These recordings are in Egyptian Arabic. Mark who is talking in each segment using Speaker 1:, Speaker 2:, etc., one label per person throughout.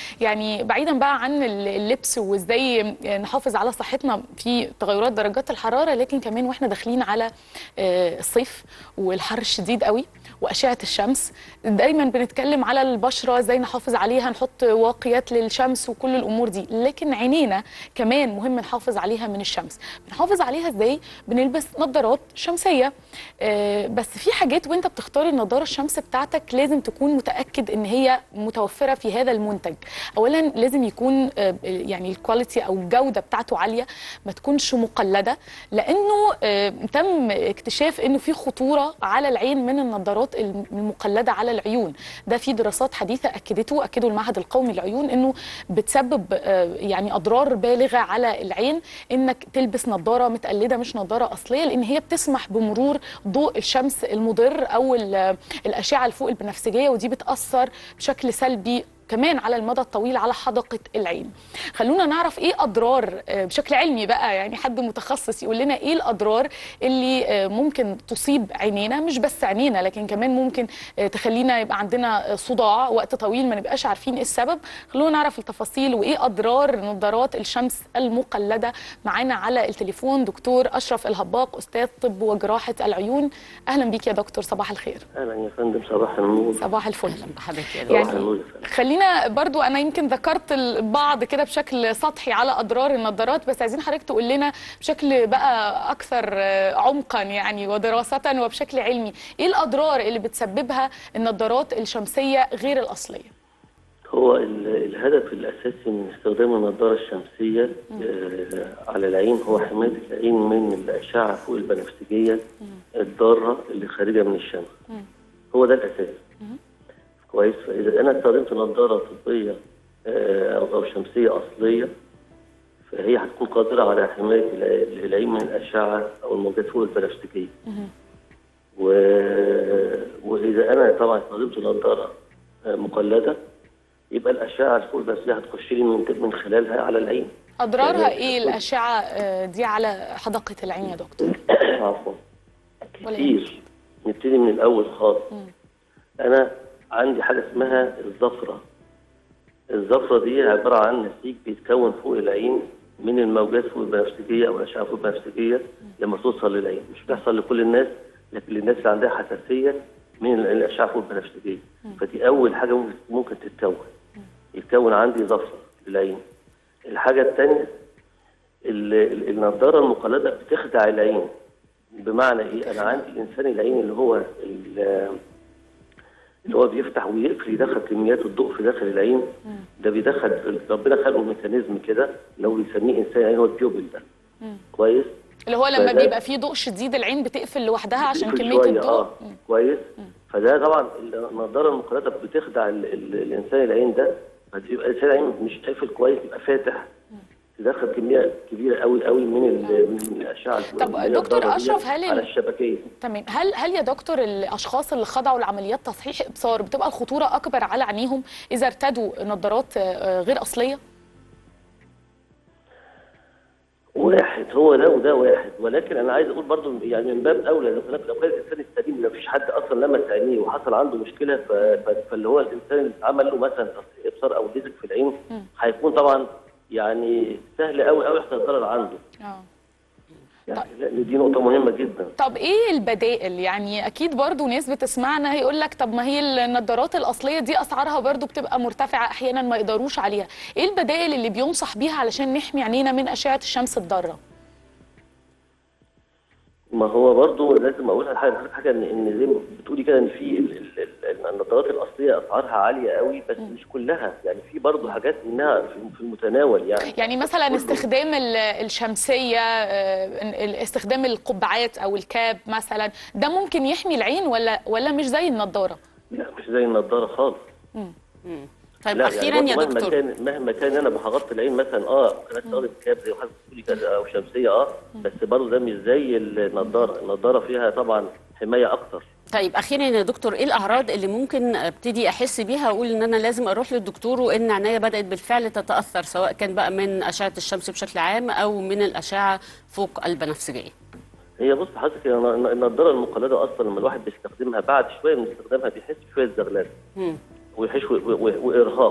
Speaker 1: يعني بعيدا بقى عن اللبس وازاي نحافظ على صحتنا في تغيرات درجات الحراره لكن كمان واحنا داخلين على آه، الصيف والحر الشديد قوي واشعه الشمس دايما بنتكلم على البشره ازاي نحافظ عليها نحط واقيات للشمس وكل الامور دي لكن عينينا كمان مهم نحافظ عليها من الشمس بنحافظ عليها ازاي بنلبس نظارات شمسيه آه، بس في حاجات وانت بتختار النظاره الشمس بتاعتك لازم تكون متاكد ان هي متوفره في هذا المنتج اولا لازم يكون آه، يعني الكواليتي او الجوده بتاعته عاليه ما تكونش مقلده لانه آه، تم اكتشاف انه في خطوره على العين من النظارات المقلده على العيون ده في دراسات حديثه اكدته اكده المعهد القومي للعيون انه بتسبب آه، يعني اضرار بالغه على العين انك تلبس نظاره متقلده مش نظاره اصليه لان هي بتسمح بمرور ضوء الشمس المضر او ال- الاشعه الفوق البنفسجيه ودي بتاثر بشكل سلبي كمان على المدى الطويل على حدقة العين خلونا نعرف ايه اضرار آه، بشكل علمي بقى يعني حد متخصص يقول لنا ايه الاضرار اللي آه، ممكن تصيب عينينا مش بس عينينا لكن كمان ممكن آه، تخلينا يبقى عندنا آه، صداع وقت طويل ما نبقاش عارفين ايه السبب خلونا نعرف التفاصيل وايه اضرار نظارات الشمس المقلدة معانا على التليفون دكتور اشرف الهباق استاذ طب وجراحة العيون اهلا بيك يا دكتور صباح الخير
Speaker 2: اهلا يا فندم صباح النور
Speaker 1: صباح الفل
Speaker 3: بحضرتك يا
Speaker 2: صباح
Speaker 1: يعني
Speaker 2: النور يا فندم
Speaker 1: خلينا برضو انا يمكن ذكرت البعض كده بشكل سطحي على اضرار النظارات بس عايزين حضرتك تقول لنا بشكل بقى اكثر آه، عمقا يعني ودراسه وبشكل علمي ايه الاضرار اللي بتسببها النظارات الشمسيه غير الاصليه
Speaker 2: هو ال- الهدف الاساسي من استخدام النظاره الشمسيه آه على العين هو حمايه العين من الاشعه فوق البنفسجيه الضاره اللي خارجه من الشمس هو ده الاساس كويس فاذا انا استخدمت نظاره طبيه آه، او أو شمسيه اصليه فهي هتكون قادره على حمايه الع- العين من الاشعه او الموجات فوق البنفسجيه و... واذا انا طبعا استخدمت نظاره آه، مقلده يبقى الاشعه الفوق البنفسجيه هتخش لي من من خلالها على العين
Speaker 1: اضرارها
Speaker 2: يعني
Speaker 1: ايه
Speaker 2: هتكون-
Speaker 1: الاشعه آه، دي على حدقه العين يا دكتور
Speaker 2: عفوا
Speaker 1: ولا
Speaker 2: كتير نبتدي من الاول خالص انا عندي حاجه اسمها الزفره الزفره دي عباره عن نسيج بيتكون فوق العين من الموجات فوق البنفسجيه او الاشعه فوق البنفسجيه لما توصل للعين مش بتحصل لكل الناس لكن للناس اللي عندها حساسيه من الاشعه فوق البنفسجيه فدي اول حاجه ممكن ممكن تتكون يتكون عندي زفره للعين الحاجه الثانيه النضاره المقلده بتخدع العين بمعنى ايه انا عندي الانسان العين اللي هو ال- اللي هو بيفتح ويقفل يدخل كميات الضوء في داخل العين ده بيدخل ربنا خلقه ميكانيزم كده اللي هو بيسميه انسان يعني هو البيوبل ده كويس
Speaker 1: اللي هو لما
Speaker 2: فده-
Speaker 1: بيبقى فيه ضوء شديد العين بتقفل لوحدها عشان
Speaker 2: بيقفل
Speaker 1: كميه
Speaker 2: شوية،
Speaker 1: الضوء
Speaker 2: اه كويس فده طبعا النضاره المقلده بتخدع ال- ال- الانسان العين ده فبيبقى الانسان العين مش قافل كويس يبقى فاتح تدخل كميه كبيره قوي قوي من ال- من الاشعه الفوق-
Speaker 1: طب
Speaker 2: اللي هي
Speaker 1: دكتور
Speaker 2: الضارة دي
Speaker 1: أشرف، هل ال-
Speaker 2: على الشبكيه
Speaker 1: تمام هل هل يا دكتور الاشخاص اللي خضعوا لعمليات تصحيح ابصار بتبقى الخطوره اكبر على عينيهم اذا ارتدوا نظارات آه، غير اصليه
Speaker 2: واحد هو ده وده واحد ولكن انا عايز اقول برضو يعني من باب اولى لو كان لو كان الانسان السليم ما فيش حد اصلا لمس عينيه وحصل عنده مشكله ف- ف- فاللي هو الانسان اللي عمل له مثلا تصحيح ابصار او ليزك في العين هيكون طبعا يعني سهل قوي قوي يحصل ضرر عنده
Speaker 1: اه
Speaker 2: يعني لا، دي نقطه مهمه جدا
Speaker 1: طب ايه البدائل يعني اكيد برضو ناس بتسمعنا هيقول لك طب ما هي النظارات الاصليه دي اسعارها برضو بتبقى مرتفعه احيانا ما يقدروش عليها ايه البدائل اللي بينصح بيها علشان نحمي عينينا من اشعه الشمس الضاره
Speaker 2: ما هو برضو لازم اقول حاجه حاجه ان ان زي ما بتقولي كده ان في ال- ال- ال- النظارات الاصليه اسعارها عاليه قوي بس مش كلها يعني في برضو حاجات منها في- في المتناول يعني
Speaker 1: يعني مثلا
Speaker 2: كله.
Speaker 1: استخدام ال- الشمسيه آه، ال- استخدام القبعات او الكاب مثلا ده ممكن يحمي العين ولا ولا مش زي النضاره
Speaker 2: لا مش زي النضاره خالص
Speaker 3: طيب
Speaker 2: لا
Speaker 3: اخيرا
Speaker 2: يعني
Speaker 3: يا
Speaker 2: برضو مهما
Speaker 3: دكتور
Speaker 2: كان مهما كان انا بغطي العين مثلا اه ممكن استخدم كاب زي ما حضرتك بتقولي كده او شمسيه اه بس برضو ده مش زي النضاره النضاره فيها طبعا حمايه اكتر
Speaker 3: طيب اخيرا يا دكتور ايه الاعراض اللي ممكن ابتدي احس بيها اقول ان انا لازم اروح للدكتور وان عينيا بدات بالفعل تتاثر سواء كان بقى من اشعه الشمس بشكل عام او من الاشعه فوق البنفسجيه
Speaker 2: هي بص حضرتك هي الن- النضاره المقلده اصلا لما الواحد بيستخدمها بعد شويه من استخدامها بيحس بشويه زغلله
Speaker 3: مم.
Speaker 2: ويحس و- و- وارهاق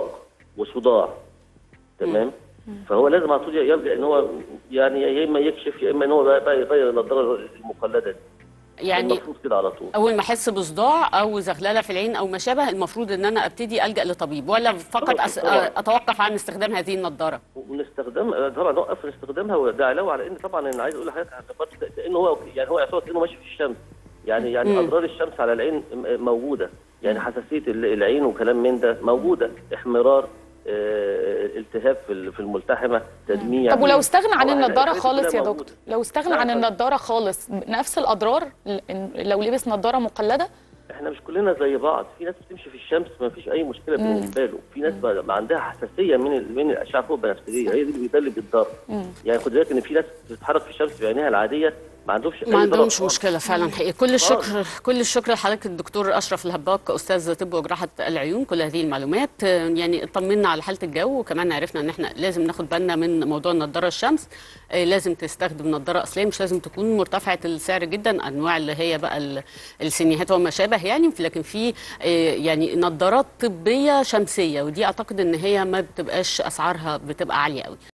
Speaker 2: وصداع تمام فهو لازم على طول يلجا ان هو يعني يا اما يكشف يا اما ان هو بقى بقى يغير النضاره المقلده دي
Speaker 3: يعني
Speaker 2: المفروض كده على طول
Speaker 3: اول ما احس بصداع او زغلله في العين او ما شابه المفروض ان انا ابتدي الجا لطبيب ولا فقط
Speaker 2: طبعاً،
Speaker 3: أس...
Speaker 2: طبعاً.
Speaker 3: اتوقف عن استخدام هذه النضاره
Speaker 2: ونستخدم طبعا نوقف من استخدامها وده علاوه على ان طبعا انا عايز اقول لحضرتك على برضه لان هو يعني هو يعتبر كانه ماشي في الشمس يعني يعني
Speaker 3: مم.
Speaker 2: اضرار الشمس على العين م- موجوده يعني حساسيه ال- العين وكلام من ده موجوده احمرار آه، التهاب في ال- في الملتحمه تدميع
Speaker 1: طب ولو استغنى عن
Speaker 2: طبعاً
Speaker 1: النضاره
Speaker 2: الحاجات دي
Speaker 1: خالص
Speaker 2: كلها
Speaker 1: يا
Speaker 2: موجودة.
Speaker 1: دكتور لو استغنى
Speaker 2: لا،
Speaker 1: عن
Speaker 2: طب-
Speaker 1: النضاره خالص نفس الاضرار ل- إن- لو لبس نضاره مقلده
Speaker 2: احنا مش كلنا زي بعض في ناس بتمشي في الشمس ما فيش اي مشكله بالنسبه له في ناس بقى بقى عندها حساسيه من ال- من الاشعه فوق البنفسجيه هي دي اللي ده اللي بيتضر يعني خد بالك ان في ناس بتتحرك في الشمس بعينيها العاديه ما عندهمش أي
Speaker 3: ما
Speaker 2: ضرر
Speaker 3: عندهمش
Speaker 2: خالص.
Speaker 3: مشكله فعلا حقيقي كل الشكر كل الشكر لحضرتك الدكتور اشرف الهباك استاذ طب وجراحه العيون كل هذه المعلومات آه، يعني اطمنا على حاله الجو وكمان عرفنا ان احنا لازم ناخد بالنا من موضوع النضاره الشمس آه، لازم تستخدم نضاره اصليه مش لازم تكون مرتفعه السعر جدا انواع اللي هي بقى ال- السينيهات وما شابه يعني لكن في آه، يعني نضارات طبيه شمسيه ودي اعتقد ان هي ما بتبقاش اسعارها بتبقى عاليه قوي